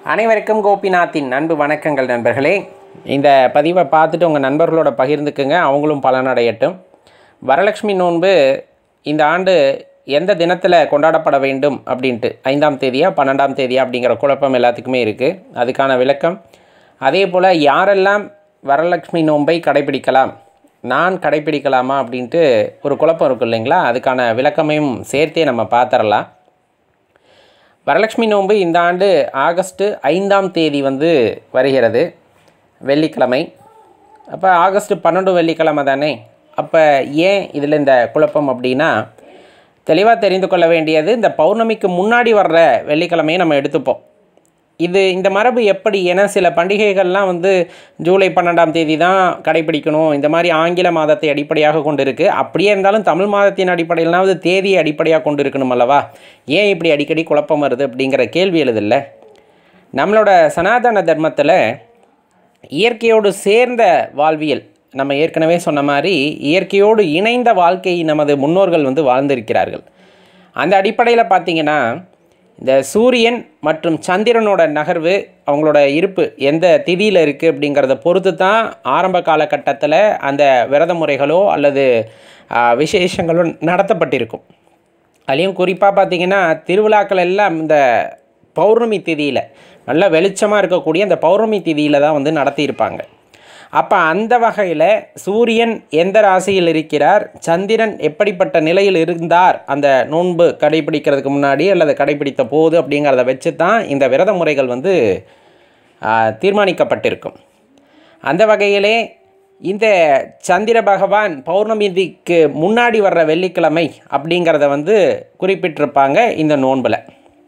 அனைவருக்கும் கோபிநாத்தின் அன்பு வணக்கங்கள் நண்பர்களே இந்த பதிவை பார்த்துட்டு உங்கள் நண்பர்களோட பகிர்ந்துக்குங்க அவங்களும் பலனடையட்டும் வரலட்சுமி நோன்பு இந்த ஆண்டு எந்த தினத்தில் கொண்டாடப்பட வேண்டும் அப்படின்ட்டு ஐந்தாம் தேதியா பன்னெண்டாம் தேதியா அப்படிங்கிற குழப்பம் எல்லாத்துக்குமே இருக்குது அதுக்கான விளக்கம் அதே போல் யாரெல்லாம் வரலட்சுமி நோன்பை கடைபிடிக்கலாம் நான் கடைபிடிக்கலாமா அப்படின்ட்டு ஒரு குழப்பம் இருக்கும் இல்லைங்களா அதுக்கான விளக்கமையும் சேர்த்தே நம்ம பார்த்துடலாம் வரலட்சுமி நோன்பு இந்த ஆண்டு ஆகஸ்ட்டு ஐந்தாம் தேதி வந்து வருகிறது வெள்ளிக்கிழமை அப்போ ஆகஸ்ட் பன்னெண்டு வெள்ளிக்கிழமை தானே அப்போ ஏன் இதில் இந்த குழப்பம் அப்படின்னா தெளிவாக தெரிந்து கொள்ள வேண்டியது இந்த பௌர்ணமிக்கு முன்னாடி வர்ற வெள்ளிக்கிழமையை நம்ம எடுத்துப்போம் இது இந்த மரபு எப்படி ஏன்னா சில பண்டிகைகள்லாம் வந்து ஜூலை பன்னெண்டாம் தேதி தான் கடைபிடிக்கணும் இந்த மாதிரி ஆங்கில மாதத்தை அடிப்படையாக கொண்டு இருக்கு அப்படியே இருந்தாலும் தமிழ் மாதத்தின் அடிப்படையிலாவது தேதியை அடிப்படையாக கொண்டு இருக்கணும் அல்லவா ஏன் இப்படி அடிக்கடி குழப்பம் வருது அப்படிங்கிற கேள்வி எழுதில்ல நம்மளோட சனாதன தர்மத்தில் இயற்கையோடு சேர்ந்த வாழ்வியல் நம்ம ஏற்கனவே சொன்ன மாதிரி இயற்கையோடு இணைந்த வாழ்க்கை நமது முன்னோர்கள் வந்து வாழ்ந்திருக்கிறார்கள் அந்த அடிப்படையில் பார்த்தீங்கன்னா இந்த சூரியன் மற்றும் சந்திரனோட நகர்வு அவங்களோட இருப்பு எந்த திதியில் இருக்குது அப்படிங்கிறத பொறுத்து தான் ஆரம்ப காலகட்டத்தில் அந்த விரத முறைகளோ அல்லது ஆ, விசேஷங்களோ நடத்தப்பட்டிருக்கும் அதுலேயும் குறிப்பாக பார்த்தீங்கன்னா திருவிழாக்கள் எல்லாம் இந்த பௌர்ணமி திதியில் நல்ல வெளிச்சமாக இருக்கக்கூடிய அந்த பௌர்ணமி திதியில் தான் வந்து நடத்தியிருப்பாங்க அப்போ அந்த வகையில் சூரியன் எந்த ராசியில் இருக்கிறார் சந்திரன் எப்படிப்பட்ட நிலையில் இருந்தார் அந்த நோன்பு கடைபிடிக்கிறதுக்கு முன்னாடி அல்லது கடைபிடித்த போது அப்படிங்கிறத வச்சு தான் இந்த விரத முறைகள் வந்து ஆ, தீர்மானிக்கப்பட்டிருக்கும் அந்த வகையிலே இந்த சந்திர பகவான் பௌர்ணமிதிக்கு முன்னாடி வர்ற வெள்ளிக்கிழமை அப்படிங்கிறத வந்து குறிப்பிட்டிருப்பாங்க இந்த நோன்பில்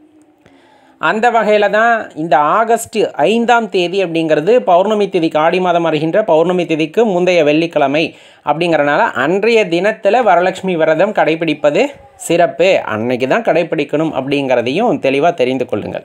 அந்த வகையில் தான் இந்த ஆகஸ்ட் ஐந்தாம் தேதி அப்படிங்கிறது பௌர்ணமி திதிக்கு ஆடி மாதம் வருகின்ற பௌர்ணமி திதிக்கு முந்தைய வெள்ளிக்கிழமை அப்படிங்கிறனால அன்றைய தினத்தில் வரலட்சுமி விரதம் கடைபிடிப்பது சிறப்பு அன்னைக்கு தான் கடைபிடிக்கணும் அப்படிங்கிறதையும் தெளிவாக தெரிந்து கொள்ளுங்கள்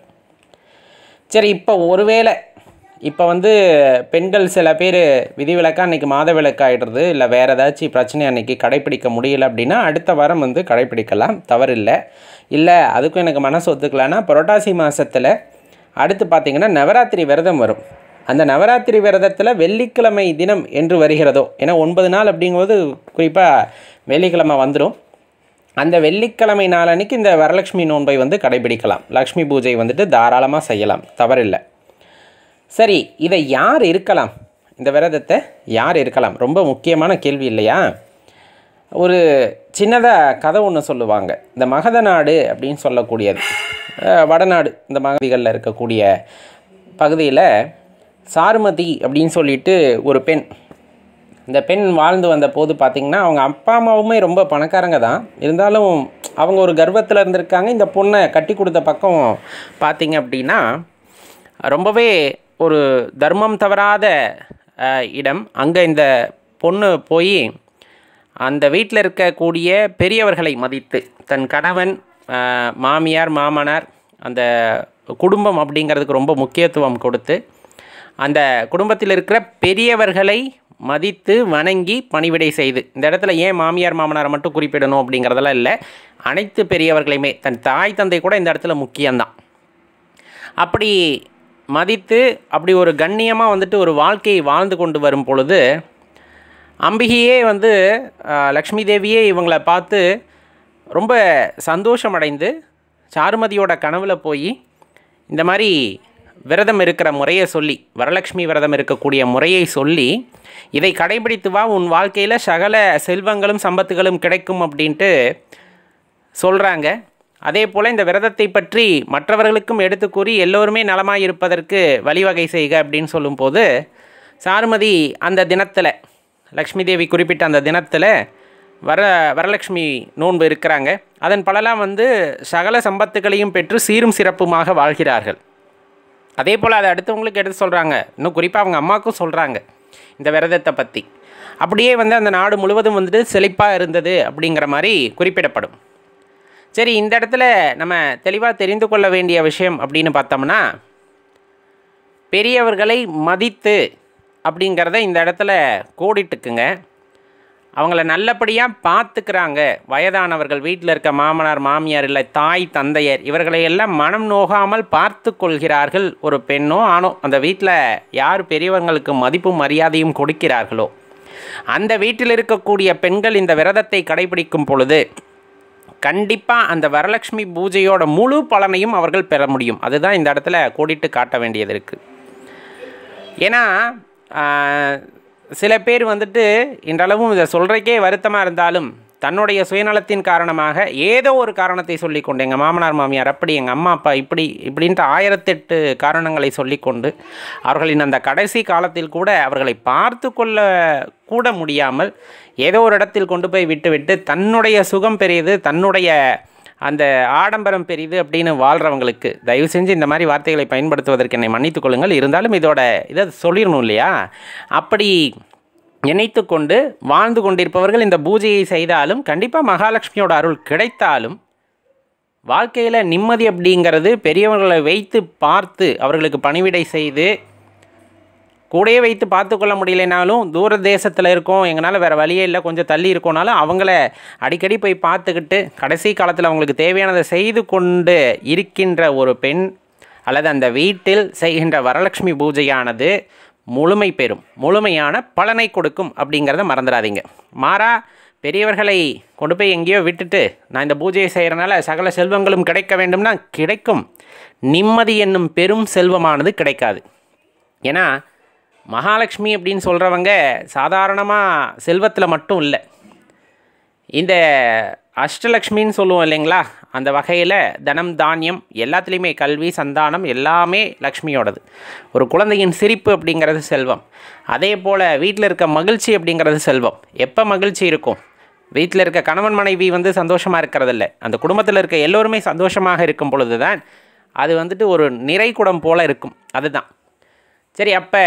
சரி இப்போ ஒருவேளை இப்போ வந்து பெண்கள் சில பேர் விதிவிலக்கா அன்றைக்கி மாத விலக்கு ஆகிடுறது இல்லை வேறு ஏதாச்சும் பிரச்சனை அன்றைக்கி கடைப்பிடிக்க முடியல அப்படின்னா அடுத்த வாரம் வந்து கடைப்பிடிக்கலாம் தவறில்லை இல்லை அதுக்கும் எனக்கு மனசு ஒத்துக்கலைன்னா புரட்டாசி மாதத்தில் அடுத்து பார்த்திங்கன்னா நவராத்திரி விரதம் வரும் அந்த நவராத்திரி விரதத்தில் வெள்ளிக்கிழமை தினம் என்று வருகிறதோ ஏன்னா ஒன்பது நாள் அப்படிங்கும்போது குறிப்பாக வெள்ளிக்கிழமை வந்துடும் அந்த வெள்ளிக்கிழமை நாளன்னைக்கு இந்த வரலட்சுமி நோன்பை வந்து கடைபிடிக்கலாம் லக்ஷ்மி பூஜை வந்துட்டு தாராளமாக செய்யலாம் தவறில்லை சரி இதை யார் இருக்கலாம் இந்த விரதத்தை யார் இருக்கலாம் ரொம்ப முக்கியமான கேள்வி இல்லையா ஒரு சின்னதாக கதை ஒன்று சொல்லுவாங்க இந்த மகத நாடு அப்படின்னு சொல்லக்கூடியது அஹ், வடநாடு இந்த மகதிகளில் இருக்கக்கூடிய பகுதியில் சாருமதி அப்படின்னு சொல்லிட்டு ஒரு பெண் இந்த பெண் வாழ்ந்து வந்த போது பார்த்திங்கன்னா அவங்க அப்பா அம்மாவுமே ரொம்ப பணக்காரங்க தான் இருந்தாலும் அவங்க ஒரு கர்வத்தில் இருந்திருக்காங்க இந்த பொண்ணை கட்டி கொடுத்த பக்கம் பார்த்தீங்க அப்படின்னா ரொம்பவே ஒரு தர்மம் தவறாத அஹ், இடம் அங்கே இந்த பொண்ணு போய் அந்த வீட்டில் இருக்கக்கூடிய பெரியவர்களை மதித்து தன் கணவன் அஹ், மாமியார் மாமனார் அந்த குடும்பம் அப்படிங்கிறதுக்கு ரொம்ப முக்கியத்துவம் கொடுத்து அந்த குடும்பத்தில் இருக்கிற பெரியவர்களை மதித்து வணங்கி பணிவிடை செய்து இந்த இடத்துல ஏன் மாமியார் மாமனாரை மட்டும் குறிப்பிடணும் அப்படிங்கிறதெல்லாம் இல்லை அனைத்து பெரியவர்களையுமே தன் தாய் தந்தை கூட இந்த இடத்துல முக்கியம்தான் அப்படி மதித்து அப்படி ஒரு கண்ணியமாக வந்துட்டு ஒரு வாழ்க்கையை வாழ்ந்து கொண்டு வரும் பொழுது அம்பிகையே வந்து ஆஹ், லக்ஷ்மி தேவியே இவங்களை பார்த்து ரொம்ப சந்தோஷமடைந்து சாருமதியோட கனவுல போய் இந்த மாதிரி விரதம் இருக்கிற முறையை சொல்லி வரலட்சுமி விரதம் இருக்கக்கூடிய முறையை சொல்லி இதை கடைபிடித்து வா உன் வாழ்க்கையில் சகல செல்வங்களும் சம்பத்துகளும் கிடைக்கும் அப்படின்ட்டு சொல்கிறாங்க அதே போல் இந்த விரதத்தை பற்றி மற்றவர்களுக்கும் எடுத்து கூறி எல்லோருமே நலமாய் இருப்பதற்கு வழிவகை செய்க அப்படின்னு சொல்லும்போது சாருமதி அந்த தினத்தில் லக்ஷ்மி தேவி குறிப்பிட்ட அந்த தினத்தில் வர வரலட்சுமி நோன்பு இருக்கிறாங்க அதன் பலலாம் வந்து சகல சம்பத்துகளையும் பெற்று சீரும் சிறப்புமாக வாழ்கிறார்கள் அதே போல் அதை அடுத்தவங்களுக்கு எடுத்து சொல்கிறாங்க இன்னும் குறிப்பாக அவங்க அம்மாவுக்கும் சொல்கிறாங்க இந்த விரதத்தை பற்றி அப்படியே வந்து அந்த நாடு முழுவதும் வந்துட்டு செழிப்பாக இருந்தது அப்படிங்கிற மாதிரி குறிப்பிடப்படும் சரி இந்த இடத்துல நம்ம தெளிவாக தெரிந்து கொள்ள வேண்டிய விஷயம் அப்படின்னு பார்த்தோம்னா பெரியவர்களை மதித்து அப்படிங்கிறத இந்த இடத்துல கோடிட்டுக்குங்க அவங்கள நல்லபடியாக பார்த்துக்கிறாங்க வயதானவர்கள் வீட்டில் இருக்க மாமனார் மாமியார் இல்லை தாய் தந்தையர் இவர்களை எல்லாம் மனம் நோகாமல் பார்த்து கொள்கிறார்கள் ஒரு பெண்ணோ ஆணோ அந்த வீட்டில் யார் பெரியவங்களுக்கு மதிப்பும் மரியாதையும் கொடுக்கிறார்களோ அந்த வீட்டில் இருக்கக்கூடிய பெண்கள் இந்த விரதத்தை கடைபிடிக்கும் பொழுது கண்டிப்பாக அந்த வரலட்சுமி பூஜையோட முழு பலனையும் அவர்கள் பெற முடியும் அதுதான் இந்த இடத்துல கோடிட்டு காட்ட வேண்டியது இருக்குது ஏன்னா ஆஹ், சில பேர் வந்துட்டு இன்றளவும் இதை சொல்கிறக்கே வருத்தமாக இருந்தாலும் தன்னுடைய சுயநலத்தின் காரணமாக ஏதோ ஒரு காரணத்தை சொல்லிக்கொண்டு எங்கள் மாமனார் மாமியார் அப்படி எங்கள் அம்மா அப்பா இப்படி இப்படின்ட்டு ஆயிரத்தெட்டு காரணங்களை சொல்லிக்கொண்டு அவர்களின் அந்த கடைசி காலத்தில் கூட அவர்களை பார்த்து கொள்ள கூட முடியாமல் ஏதோ ஒரு இடத்தில் கொண்டு போய் விட்டுவிட்டு தன்னுடைய சுகம் பெரியது தன்னுடைய அந்த ஆடம்பரம் பெரிது அப்படின்னு வாழ்கிறவங்களுக்கு தயவு செஞ்சு இந்த மாதிரி வார்த்தைகளை பயன்படுத்துவதற்கு என்னை மன்னித்துக் கொள்ளுங்கள் இருந்தாலும் இதோட இதை சொல்லிடணும் இல்லையா அப்படி நினைத்து கொண்டு வாழ்ந்து கொண்டிருப்பவர்கள் இந்த பூஜையை செய்தாலும் கண்டிப்பாக மகாலட்சுமியோட அருள் கிடைத்தாலும் வாழ்க்கையில் நிம்மதி அப்படிங்கிறது பெரியவர்களை வைத்து பார்த்து அவர்களுக்கு பணிவிடை செய்து கூடயே வைத்து பார்த்துக்கொள்ள முடியலைனாலும் தூர தேசத்தில் இருக்கோம் எங்களால் வேறு வழியே இல்லை கொஞ்சம் தள்ளி இருக்கோனாலும் அவங்கள அடிக்கடி போய் பார்த்துக்கிட்டு கடைசி காலத்தில் அவங்களுக்கு தேவையானதை செய்து கொண்டு இருக்கின்ற ஒரு பெண் அல்லது அந்த வீட்டில் செய்கின்ற வரலட்சுமி பூஜையானது முழுமை பெறும் முழுமையான பலனை கொடுக்கும் அப்படிங்கிறத மறந்துடாதீங்க மாறா பெரியவர்களை கொண்டு போய் எங்கேயோ விட்டுட்டு நான் இந்த பூஜையை செய்கிறனால சகல செல்வங்களும் கிடைக்க வேண்டும்னா கிடைக்கும் நிம்மதி என்னும் பெரும் செல்வமானது கிடைக்காது ஏன்னா மகாலட்சுமி அப்படின்னு சொல்கிறவங்க சாதாரணமாக செல்வத்தில் மட்டும் இல்லை இந்த அஷ்டலக்ஷ்மின்னு சொல்லுவோம் இல்லைங்களா அந்த வகையில் தனம் தானியம் எல்லாத்துலேயுமே கல்வி சந்தானம் எல்லாமே லக்ஷ்மியோடது ஒரு குழந்தையின் சிரிப்பு அப்படிங்கிறது செல்வம் அதே போல் வீட்டில் இருக்க மகிழ்ச்சி அப்படிங்கிறது செல்வம் எப்போ மகிழ்ச்சி இருக்கும் வீட்டில் இருக்க கணவன் மனைவி வந்து சந்தோஷமாக இருக்கிறதில்ல அந்த குடும்பத்தில் இருக்க எல்லோருமே சந்தோஷமாக இருக்கும் பொழுது தான் அது வந்துட்டு ஒரு நிறைகுடம் போல் இருக்கும் அதுதான் சரி அப்போ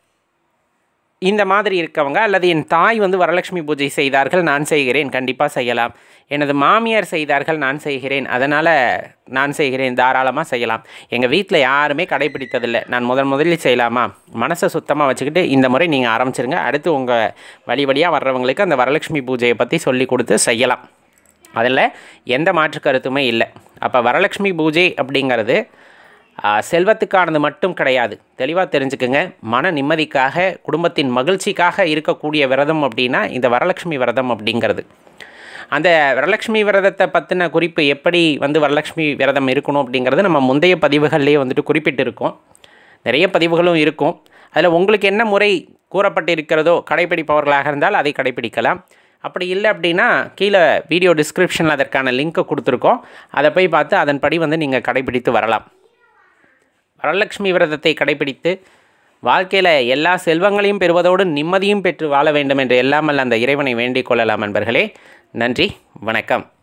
இந்த மாதிரி இருக்கவங்க அல்லது என் தாய் வந்து வரலட்சுமி பூஜை செய்தார்கள் நான் செய்கிறேன் கண்டிப்பாக செய்யலாம் எனது மாமியார் செய்தார்கள் நான் செய்கிறேன் அதனால் நான் செய்கிறேன் தாராளமாக செய்யலாம் எங்கள் வீட்டில் யாருமே கடைபிடித்ததில்லை நான் முதன் முதலில் செய்யலாமா மனசை சுத்தமாக வச்சுக்கிட்டு இந்த முறை நீங்கள் ஆரம்பிச்சிருங்க அடுத்து உங்கள் வழி வழியாக வர்றவங்களுக்கு அந்த வரலட்சுமி பூஜையை பற்றி சொல்லி கொடுத்து செய்யலாம் அதில் எந்த மாற்று கருத்துமே இல்லை அப்போ வரலட்சுமி பூஜை அப்படிங்கிறது ஆ, செல்வத்துக்கானது மட்டும் கிடையாது தெளிவாக தெரிஞ்சுக்குங்க மன நிம்மதிக்காக குடும்பத்தின் மகிழ்ச்சிக்காக இருக்கக்கூடிய விரதம் அப்படின்னா இந்த வரலட்சுமி விரதம் அப்படிங்கிறது அந்த வரலட்சுமி விரதத்தை பற்றின குறிப்பு எப்படி வந்து வரலட்சுமி விரதம் இருக்கணும் அப்படிங்கிறது நம்ம முந்தைய பதிவுகள்லேயே வந்துட்டு குறிப்பிட்டிருக்கோம் நிறைய பதிவுகளும் இருக்கும் அதில் உங்களுக்கு என்ன முறை கூறப்பட்டிருக்கிறதோ கடைபிடிப்பவர்களாக இருந்தால் அதை கடைபிடிக்கலாம் அப்படி இல்லை அப்படின்னா கீழே வீடியோ டிஸ்கிரிப்ஷனில் அதற்கான லிங்க்கை கொடுத்துருக்கோம் அதை போய் பார்த்து அதன்படி வந்து நீங்கள் கடைபிடித்து வரலாம் வரலட்சுமி விரதத்தை கடைபிடித்து வாழ்க்கையில் எல்லா செல்வங்களையும் பெறுவதோடு நிம்மதியும் பெற்று வாழ வேண்டும் என்று எல்லாமல் அந்த இறைவனை வேண்டிக் கொள்ளலாம் நண்பர்களே நன்றி வணக்கம்